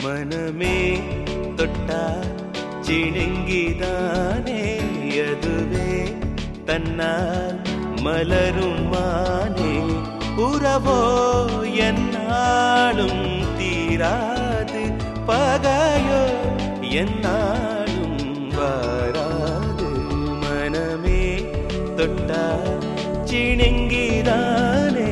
மனமே தொட்டா சிணுங்கிதானே அதுவே தன்னால் மலரும் மானே உறவோ என்னாலும் தீராது பகையோ என்னாலும் வாராது மனமே தொட்டா சிணுங்கிதானே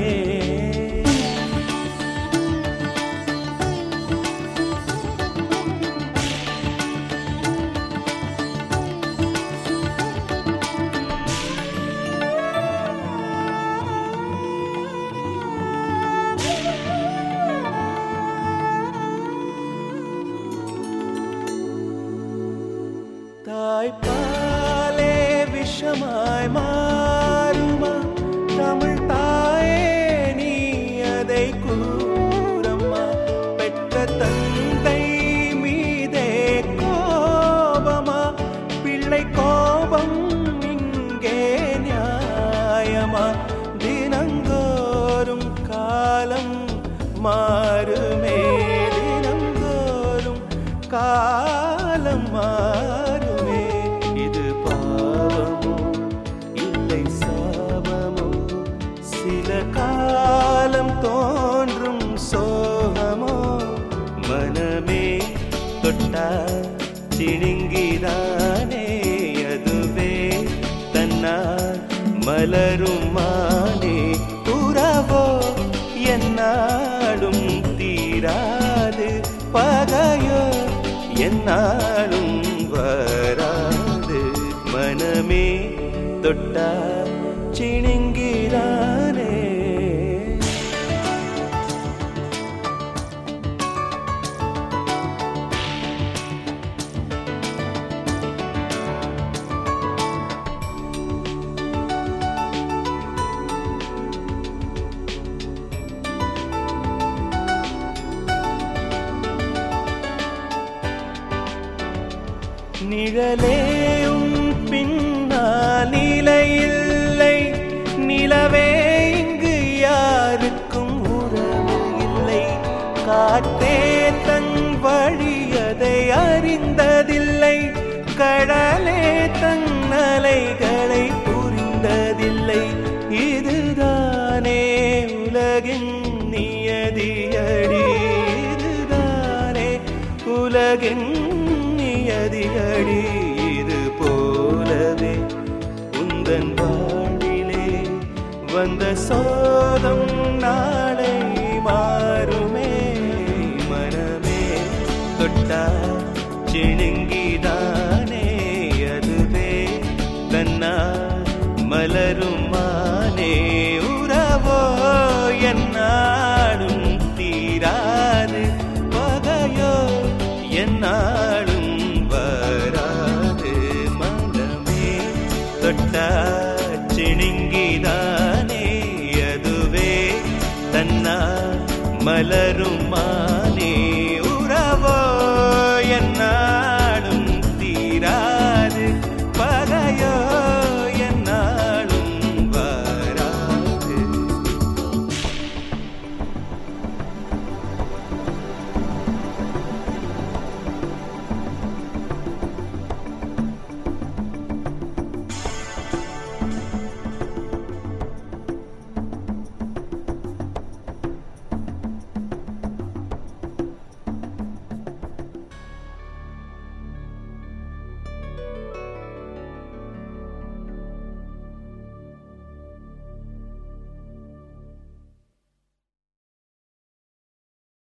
தாய்ப்பாலே விஷமாய் மாறுமா தமிழ் தாயே நீ அதை கூறம்மா பெற்ற தந்தை மீதே கோபமா பிள்ளை கோபம் இங்கே நியாயமா தினங்கோறும் காலம் மாறுமே தினங்கோறும் காலம் மாறுமே இது பாவமோ இல்லை சாபமோ சில காலம் தோன்றும் சோகமோ மனமே தொட்டா சிணுங்கிதானே அதுவே தன்னால் மலரும் மானே உறவோ என்னாலும் தீராது பகையோ என்னாலும் வராது மனமே தொட்டா சிணுங்கிறானே நிழலேயும் பின்னால் நிலையில்லை நிலவே இங்கு யாருக்கும் உறவு இல்லை காற்றே தன் வழியதை அறிந்ததில்லை கடலே தன் அலைகளை புரிந்ததில்லை இதுதானே உலகின் நியதியடி இதுதானே உலகின் நியதியடி இது போலவே உந்தன் வாழ்விலே வந்த சோதம் நாளை மாறுமே மனமே தொட்டா சிணுங்கிதானே அதுவே தன்னால் மலரும் மானே உறவோ என்னாலும் தீராது பகையோ என்னாலும் வராது மனமே தொட்டா சிணுங்கிதானே அதுவே தன்னால் மலரும் மா